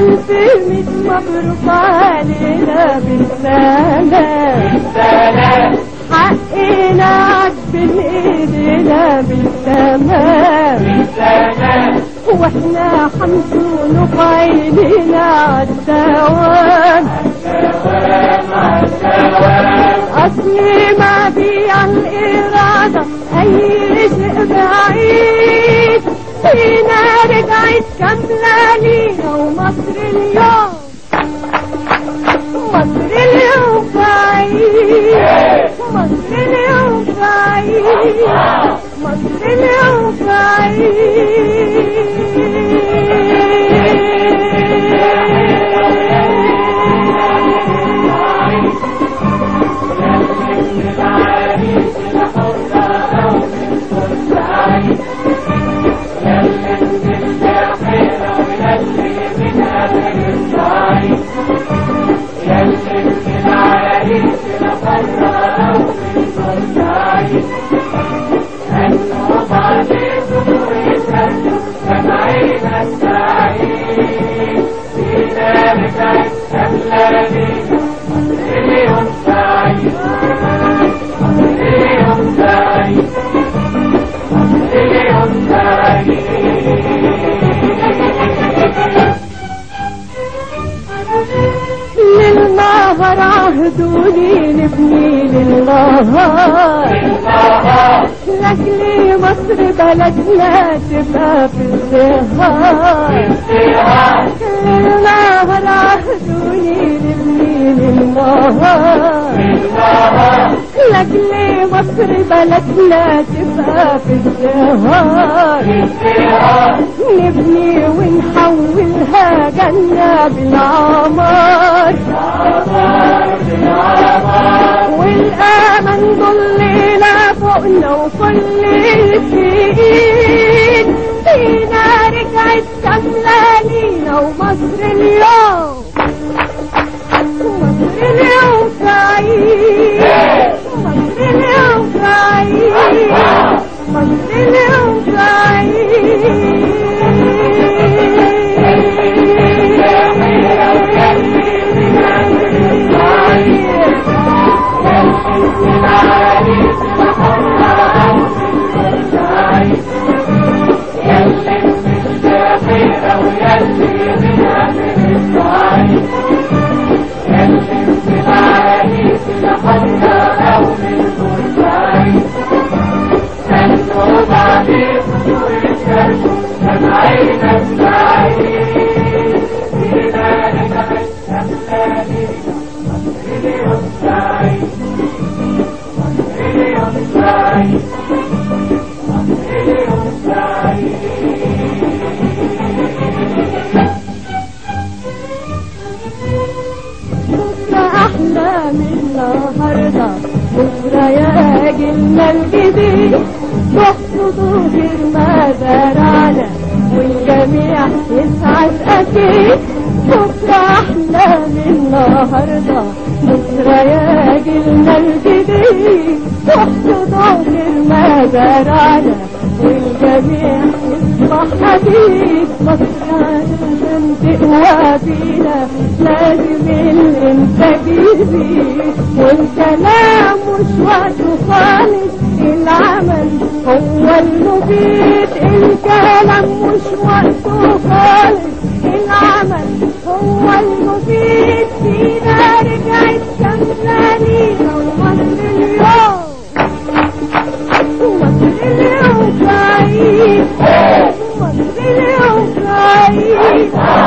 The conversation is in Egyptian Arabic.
ألف ميت مبروك علينا بالسلام بالسلام حقنا عجبن ايدينا بالتمام بالسلام واحنا حمسون عينينا عالدوام الدوام الدوام اصلي ما بيع الارادة اي شيء بعيد فينا رجعت كاملة لينا ومصر اليوم مصر اليوم بعيد مصر اليوم بعيد مصر اليوم بعيد العريس الحرة أو من فرسعي يلي من البحيرة ويلي من أهل الصعيد يلي من العريس الحرة أو من فرسعي أنه بعدكم ويسلوا سمعين السعيد فينا رجعت أبلادنا اليوم سعيد اليوم سعيد اليوم سعيد للنهر عهدوني نبني للنهار لأجل مصر بلدنا تبقى في الزهار للنهر عهدوني نبني للنهار لأجل مصر بلدنا تبقى في الزهار نبني ونحولها جنة بالعمار والأمل ضلنا فوقنا وكل الفئين فينا رجعت كاملة لينا ومصر اليوم مصر اليوم سعيد مصر اليوم سعيد مصر اليوم العريس الحرة أو من فرسعي يلي من البحيرة ويلي من أهل الصعيد يلي من العريس الحرة أو من فرسعي أنه بعدكم ويسلوا سمعين السعيد فينا رجعت أبلادنا اليوم سعيد اليوم سعيد اليوم سعيد بكرة أحلى من النهاردة بكرة يا جيلنا الجديد تحصدوا غير ما زرعنا والجميع يسعد أكيد بكرة أحلى من النهاردة بكرة يا جيلنا الجديد تحصدوا غير ما زرعنا والجميع يصبح حديد مصر عشان تقوى بينا لازم الانتاج يزيد والكلام مش وقته خالص العمل هو المفيد الكلام مش وقته خالص العمل هو المفيد فينا رجعت كاملة لينا ومصر اليوم مصر اليوم سعيد مصر اليوم سعيد